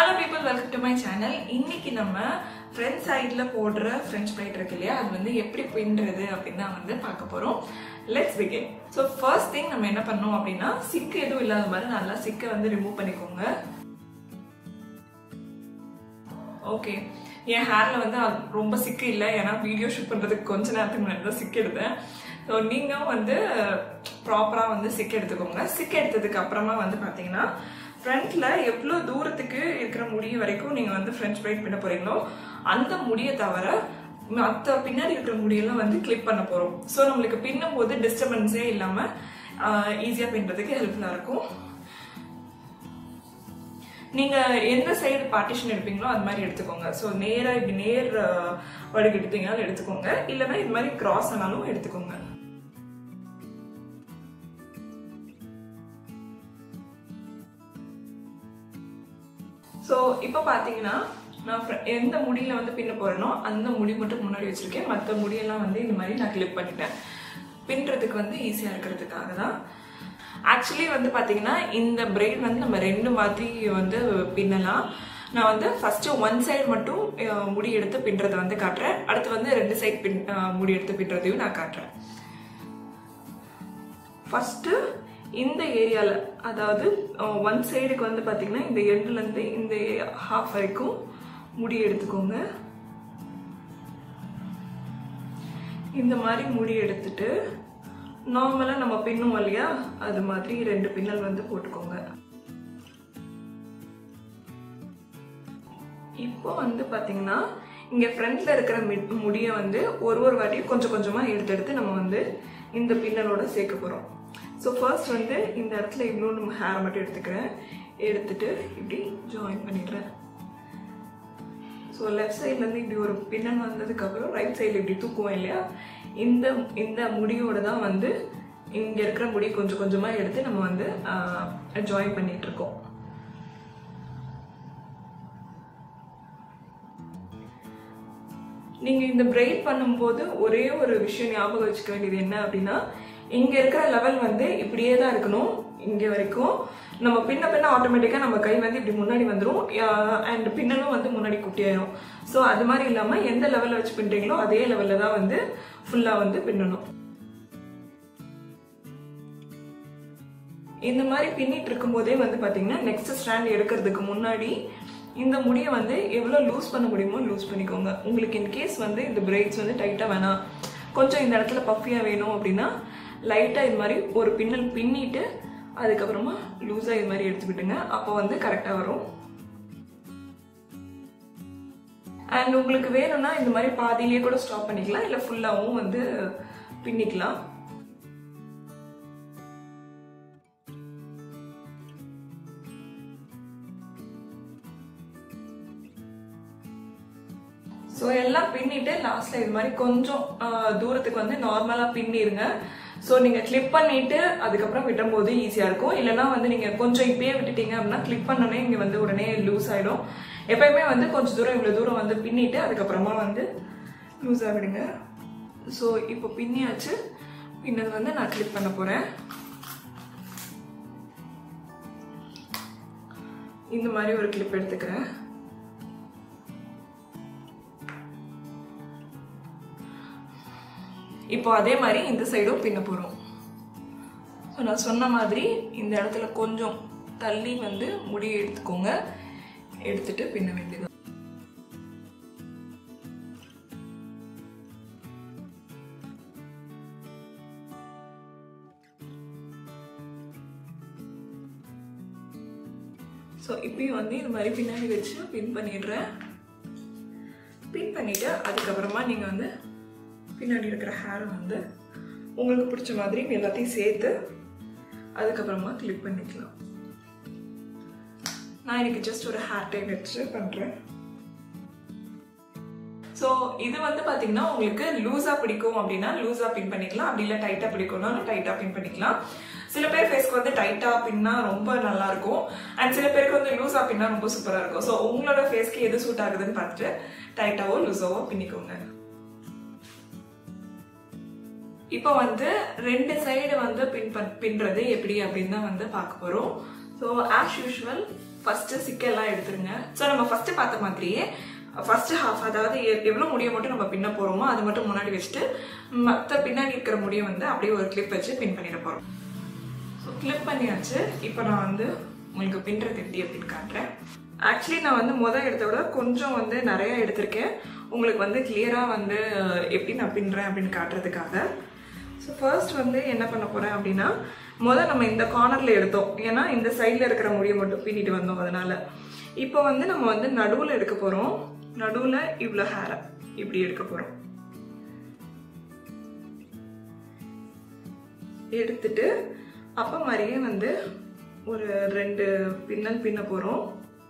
Hello people welcome to my channel இன்னைக்கு நம்ம front சைடில் போடுற ஃப்ரெஞ்ச் ஃப்ரைட் இருக்கு இல்லையா அது வந்து எப்படி பின்னுறது அப்படின்னு தான் வந்து பார்க்க போகிறோம் let's begin so first thing நம்ம என்ன பண்ணோம் அப்படின்னா சிக்கு எதுவும் இல்லாத மாதிரி நல்லா சிக்கை வந்து ரிமூவ் பண்ணிக்கோங்க ஓகே என் ஹேரில் வந்து அது ரொம்ப சிக்கு இல்லை ஏன்னா வீடியோ ஷூட் பண்ணுறதுக்கு கொஞ்ச நேரத்துக்கு முன்னாடி தான் சிக்கு எடுத்தேன் ஸோ நீங்களும் வந்து ப்ராப்பராக வந்து சிக்கு எடுத்துக்கோங்க சிக்கு எடுத்ததுக்கு அப்புறமா வந்து பார்த்தீங்கன்னா ஃப்ரண்ட்ல எவ்வளோ தூரத்துக்கு இருக்கிற முடி வரைக்கும் நீங்கள் வந்து ஃப்ரெஞ்ச் பிரைட் பண்ண போறீங்களோ அந்த முடியை தவிர மற்ற பின்னாடி இருக்கிற முடியெல்லாம் வந்து கிளிப் பண்ண போகிறோம் ஸோ நம்மளுக்கு பின்னும் போது டிஸ்டர்பன்ஸே இல்லாமல் ஈஸியாக பின்னுறதுக்கு ஹெல்ப்ஃபுல்லாக இருக்கும் நீங்க எந்த சைடு பார்ட்டிஷன் எடுப்பீங்களோ அது மாதிரி எடுத்துக்கோங்க ஸோ நேரா இப்படி நேர் வடுக்கு எடுத்தீங்கனாலும் எடுத்துக்கோங்க இல்லைன்னா இது மாதிரி கிராஸ் ஆனாலும் எடுத்துக்கோங்க ஸோ இப்போ பார்த்தீங்கன்னா நான் fr- எந்த முடியில வந்து பின்ன போறேனோ அந்த முடி மட்டும் முன்னாடி வச்சிருக்கேன் மற்ற முடியெல்லாம் வந்து இந்த மாதிரி நான் கிளிப் பண்ணிட்டேன் பின்னுறதுக்கு வந்து ஈஸியாக இருக்கிறதுக்காக தான் ஆக்சுவலி வந்து பார்த்தீங்கன்னா இந்த பிரெயின் வந்து நம்ம ரெண்டு மாதிரி வந்து பின்னலாம் நான் வந்து ஃபர்ஸ்ட் ஒன் சைடு மட்டும் அஹ், முடி எடுத்து பின்னுறதை வந்து காட்டுறேன் அடுத்து வந்து ரெண்டு சைடு பின் அஹ், முடி எடுத்து பின்னுறதையும் நான் காட்டுறேன் ஃபர்ஸ்ட் இந்த ஏரியால அதாவது ஒன் சைடுக்கு வந்து பாத்தீங்கன்னா இந்த எண்ட்ல இருந்து இந்த ஹாஃப் வரைக்கும் முடி எடுத்துக்கோங்க இந்த மாதிரி முடி எடுத்துட்டு நார்மலா நம்ம பின்னுவோம் இல்லையா அது மாதிரி ரெண்டு பின்னல் வந்து போட்டுக்கோங்க இப்போ வந்து பாத்தீங்கன்னா இங்க ஃப்ரண்ட்ல இருக்கிற மி- முடிய வந்து ஒரு ஒரு வாட்டியும் கொஞ்சம் கொஞ்சமா எடுத்து எடுத்து நம்ம வந்து இந்த பின்னலோட சேர்க்க போறோம் ஸோ ஃபர்ஸ்ட் வந்து இந்த இடத்துல இவ்வளோ நம்ம ஹேர் மட்டும் எடுத்துக்கிறேன் எடுத்துட்டு இப்படி ஜாயின் பண்ணிடுறேன் ஸோ லெஃப்ட் சைட்லேருந்து இப்படி ஒரு பின்னல் வந்ததுக்கப்புறம் ரைட் சைடில் இப்படி தூக்குவோம் இல்லையா இந்த இந்த முடியோட தான் வந்து இங்கே இருக்கிற முடி கொஞ்சம் கொஞ்சமாக எடுத்து நம்ம வந்து ஜாயின் பண்ணிட்டு இருக்கோம் நீங்க இந்த பிரைட் பண்ணும்போது ஒரே ஒரு விஷயம் ஞாபகம் வச்சுக்க வேண்டியது என்ன அப்படின்னா இங்க இருக்கிற லெவல் வந்து இப்படியே தான் இருக்கணும் இங்க வரைக்கும் நம்ம பின்ன பின்ன ஆட்டோமேட்டிக்கா நம்ம கை வந்து இப்படி முன்னாடி வந்துரும் அண்ட் பின்னலும் வந்து முன்னாடி குட்டியாயிரும் ஸோ அது மாதிரி இல்லாம எந்த லெவல்ல வச்சு பின்றீங்களோ அதே லெவல்ல தான் வந்து ஃபுல்லா வந்து பின்னணும் இந்த மாதிரி பின்னிட்டு இருக்கும்போதே வந்து பாத்தீங்கன்னா நெக்ஸ்ட் ஸ்டாண்ட் எடுக்கிறதுக்கு முன்னாடி இந்த முடியை வந்து எவ்வளோ லூஸ் பண்ண முடியுமோ லூஸ் பண்ணிக்கோங்க உங்களுக்கு இன் கேஸ் வந்து இந்த பிரைட்ஸ் வந்து டைட்டாக வேணாம் கொஞ்சம் இந்த இடத்துல பஃபியாக வேணும் அப்படின்னா லைட்டாக இது மாதிரி ஒரு பின்னல் பின்னிட்டு அதுக்கப்புறமா லூஸாக இது மாதிரி எடுத்துக்கிட்டுங்க அப்போ வந்து கரெக்டாக வரும் அண்ட் உங்களுக்கு வேணும்னா இந்த மாதிரி பாதியிலேயே கூட ஸ்டாப் பண்ணிக்கலாம் இல்லை ஃபுல்லாகவும் வந்து பின்னிக்கலாம் ஸோ எல்லாம் பின்னிட்டு லாஸ்ட்ல இது மாதிரி கொஞ்சம் ஆஹ், தூரத்துக்கு வந்து நார்மலா பின்னிருங்க ஸோ நீங்க கிளிப் பண்ணிட்டு அதுக்கப்புறம் விடும்போது ஈஸியா இருக்கும் இல்லைன்னா வந்து நீங்க கொஞ்சம் இப்பயே விட்டுட்டீங்க அப்படின்னா கிளிப் பண்ணனே இங்க வந்து உடனே லூஸ் ஆயிடும் எப்பயுமே வந்து கொஞ்சம் தூரம் இவ்வளவு தூரம் வந்து பின்னிட்டு அதுக்கப்புறமா வந்து லூஸா விடுங்க ஸோ இப்போ பின்னியாச்சு பின்னது வந்து நான் கிளிப் பண்ண போறேன் இந்த மாதிரி ஒரு கிளிப் எடுத்துக்கிறேன் இப்போ அதே மாதிரி இந்த சைடும் பின்ன போகிறோம் ஸோ நான் சொன்ன மாதிரி இந்த இடத்துல கொஞ்சம் தள்ளி வந்து முடி எடுத்துக்கோங்க எடுத்துட்டு பின்ன வேண்டியது ஸோ இப்பயும் வந்து இது மாதிரி பின்னாடி வச்சு பின் பண்ணிடுறேன் பின் பண்ணிட்டு அதுக்கப்புறமா நீங்கள் வந்து பின்னாடி இருக்கிற ஹேர் வந்து உங்களுக்கு பிடிச்ச மாதிரி எல்லாத்தையும் சேர்த்து அதுக்கப்புறமா கிளிப் பண்ணிக்கலாம் நான் இன்னைக்கு ஜஸ்ட் ஒரு ஹேர் டை வச்சு பண்ணுறேன் ஸோ இது வந்து பார்த்தீங்கன்னா உங்களுக்கு லூஸாக பிடிக்கும் அப்படின்னா லூஸாக பின் பண்ணிக்கலாம் அப்படி இல்லை டைட்டாக பிடிக்கும்னா டைட்டாக பின் பண்ணிக்கலாம் சில பேர் ஃபேஸ்க்கு வந்து டைட்டாக பின்னா ரொம்ப நல்லா இருக்கும் அண்ட் சில பேருக்கு வந்து லூஸாக பின்னா ரொம்ப சூப்பராக இருக்கும் ஸோ உங்களோட ஃபேஸ்க்கு எது சூட் ஆகுதுன்னு பார்த்துட்டு டைட்டாவோ லூஸாவோ பின்னிக்கோங்க இப்போ வந்து ரெண்டு சைடு வந்து பின் பண் பின்றது எப்படி அப்படின்னு தான் வந்து பார்க்க போகிறோம் ஸோ ஆஸ் யூஷுவல் ஃபஸ்ட்டு சிக்கெல்லாம் எடுத்துருங்க ஸோ நம்ம ஃபஸ்ட்டு பார்த்த மாதிரியே ஃபர்ஸ்ட் ஹாஃப் அதாவது எ- எவ்வளவு முடிய மட்டும் நம்ம பின்ன போறோமோ அது மட்டும் முன்னாடி வச்சுட்டு மற்ற பின்னாடி இருக்கிற முடிய வந்து அப்படியே ஒரு கிளிப் வச்சு பின் பண்ணிட போறோம் ஸோ கிளிப் பண்ணியாச்சு இப்போ நான் வந்து உங்களுக்கு பின்றது எப்படி அப்படின்னு காட்டுறேன் ஆக்சுவலி நான் வந்து முத எடுத்த விட கொஞ்சம் வந்து நிறைய எடுத்திருக்கேன் உங்களுக்கு வந்து கிளியராக வந்து அஹ், எப்படி நான் பின்னுறேன் அப்படின்னு காட்டுறதுக்காக ஸோ ஃபர்ஸ்ட் வந்து என்ன பண்ண போகிறேன் அப்படின்னா முத நம்ம இந்த கார்னரில் எடுத்தோம் ஏன்னா இந்த சைடில் இருக்கிற முடியை மட்டும் பின்னிட்டு வந்தோம் அதனால இப்போ வந்து நம்ம வந்து நடுவில் எடுக்க போகிறோம் நடுவில் இவ்வளோ ஹேரை இப்படி எடுக்க போகிறோம் எடுத்துட்டு அப்போ மாதிரியே வந்து ஒரு ரெண்டு பின்னல் பின்ன போகிறோம்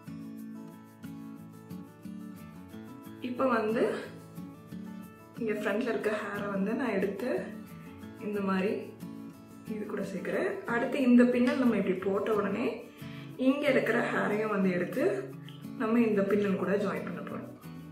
இப்போ வந்து இங்கே ஃப்ரண்ட்ல இருக்க ஹேரை வந்து நான் எடுத்து இந்த மாதிரி இது கூட சேர்க்குறேன் அடுத்து இந்த பின்னல் நம்ம இப்படி போட்ட உடனே இங்கே இருக்கிற ஹேரையும் வந்து எடுத்து நம்ம இந்த பின்னல் கூட ஜாயின் பண்ண போகிறோம்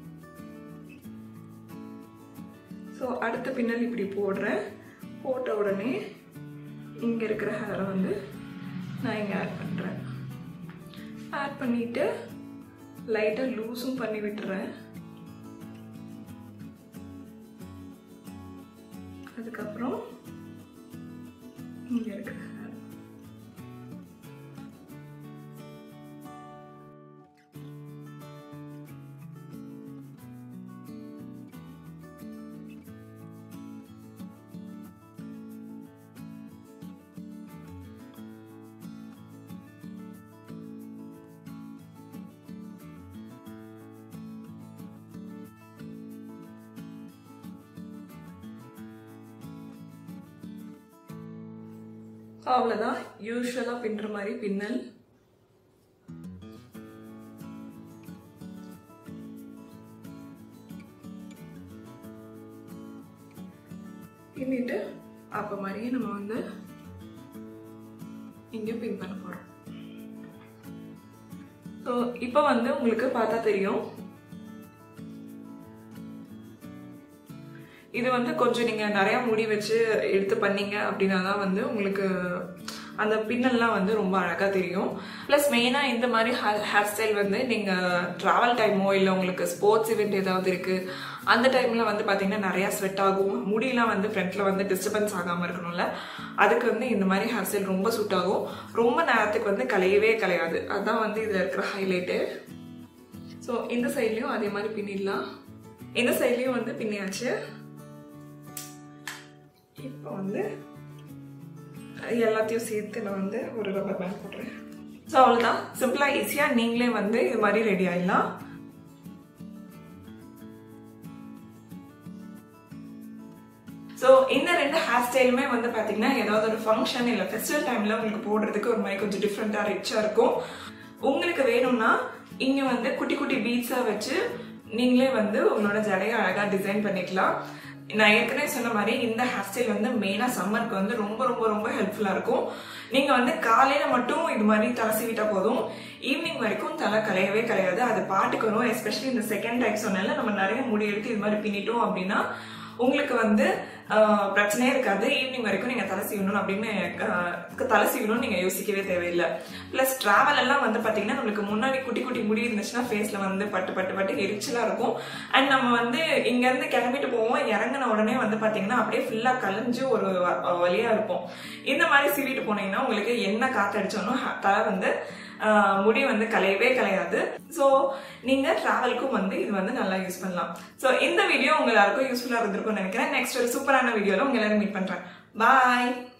ஸோ அடுத்த பின்னல் இப்படி போடுறேன் போட்ட உடனே இங்கே இருக்கிற ஹேரை வந்து நான் இங்கே ஆட் பண்ணுறேன் ஆட் பண்ணிவிட்டு லைட்டாக லூஸும் பண்ணி விட்டுறேன் அதுக்கப்புறம் இங்கே இருக்கிற hair. அவ்வளோதான் யூஸ்வலாக பின்னுற மாதிரி பின்னல் பின்னிட்டு அப்போ மாதிரியே நம்ம வந்து இங்கே பின் பண்ண போகிறோம் ஸோ இப்போ வந்து உங்களுக்கு பார்த்தா தெரியும் இது வந்து கொஞ்சம் நீங்க நிறைய முடி வச்சு எடுத்து பண்ணீங்க அப்படின்னா தான் வந்து உங்களுக்கு அந்த பின்னல்லாம் வந்து ரொம்ப அழகா தெரியும் ப்ளஸ் மெயினா இந்த மாதிரி ஹேர் ஸ்டைல் வந்து நீங்க டிராவல் டைமோ இல்லை உங்களுக்கு ஸ்போர்ட்ஸ் இவெண்ட் ஏதாவது இருக்கு அந்த டைம்ல வந்து பாத்தீங்கன்னா நிறைய ஸ்வெட் ஆகும் முடியெல்லாம் வந்து ஃப்ரண்ட்ல வந்து டிஸ்டர்பன்ஸ் ஆகாம இருக்கணும்ல அதுக்கு வந்து இந்த மாதிரி ஹேர் ஸ்டைல் ரொம்ப சூட் ஆகும் ரொம்ப நேரத்துக்கு வந்து கலையவே கலையாது அதுதான் வந்து இதுல இருக்கிற ஹைலைட்டு ஸோ இந்த சைட்லயும் அதே மாதிரி பின்னிடலாம் இந்த சைட்லயும் வந்து பின்னியாச்சு இப்போ வந்து எல்லாத்தையும் சேர்த்து நான் வந்து ஒரு ரப்பர் பேண்ட் போடுறேன் ஸோ அவ்வளோதான் சிம்பிளாக ஈஸியாக நீங்களே வந்து இது மாதிரி ரெடி ஆயிடலாம் ஸோ இந்த ரெண்டு ஹேர் ஸ்டைலுமே வந்து பார்த்தீங்கன்னா ஏதாவது ஒரு ஃபங்க்ஷன் இல்லை ஃபெஸ்டிவல் டைமில் உங்களுக்கு போடுறதுக்கு ஒரு மாதிரி கொஞ்சம் டிஃப்ரெண்ட்டாக ரிச்சாக இருக்கும் உங்களுக்கு வேணும்னா இங்கே வந்து குட்டி குட்டி பீட்ஸாக வச்சு நீங்களே வந்து உங்களோட ஜடையை அழகாக டிசைன் பண்ணிக்கலாம் நான் ஏற்கனவே சொன்ன மாதிரி இந்த ஹேர் ஸ்டைல் வந்து மெயினாக சம்மருக்கு வந்து ரொம்ப ரொம்ப ரொம்ப ஹெல்ப்ஃபுல்லாக இருக்கும் நீங்கள் வந்து காலையில் மட்டும் இது மாதிரி தலை சீவிட்டா போதும் ஈவினிங் வரைக்கும் தலை கலையவே கலையாது அது பாட்டுக்கு வரும் எஸ்பெஷலி இந்த செகண்ட் டைப் சொன்னால நம்ம நிறைய முடி எடுத்து இது மாதிரி பின்னிட்டோம் அப்படின்னா உங்களுக்கு வந்து ஆஹ், பிரச்சனையே இருக்காது ஈவினிங் வரைக்கும் நீங்க தலை சீவணும் அப்படின்னு ஆஹ், தலை சீவணும்னு நீங்க யோசிக்கவே தேவையில்லை பிளஸ் டிராவல் எல்லாம் வந்து பாத்தீங்கன்னா நம்மளுக்கு முன்னாடி குட்டி குட்டி முடி இருந்துச்சுன்னா ஃபேஸ்ல வந்து பட்டு பட்டு பட்டு எரிச்சலா இருக்கும் அண்ட் நம்ம வந்து இங்க இருந்து கிளம்பிட்டு போவோம் இறங்கின உடனே வந்து பாத்தீங்கன்னா அப்படியே ஃபுல்லா கலைஞ்சு ஒரு வ- வழியா இருக்கும் இந்த மாதிரி சீவிட்டு போனீங்கன்னா உங்களுக்கு என்ன காத்தடிச்சாலும் ஹ- தலை வந்து ஆஹ், முடி வந்து கலையவே கலையாது ஸோ நீங்க டிராவலுக்கும் வந்து இது வந்து நல்லா யூஸ் பண்ணலாம் ஸோ இந்த வீடியோ உங்க எல்லாருக்கும் யூஸ்ஃபுல்லா இருந்திருக்கும்னு நினைக்கிறேன் நெக்ஸ்ட் ஒரு சூப்பரான வீடியோல உங்க எல்லாரும் மீட் பண்றேன் பாய்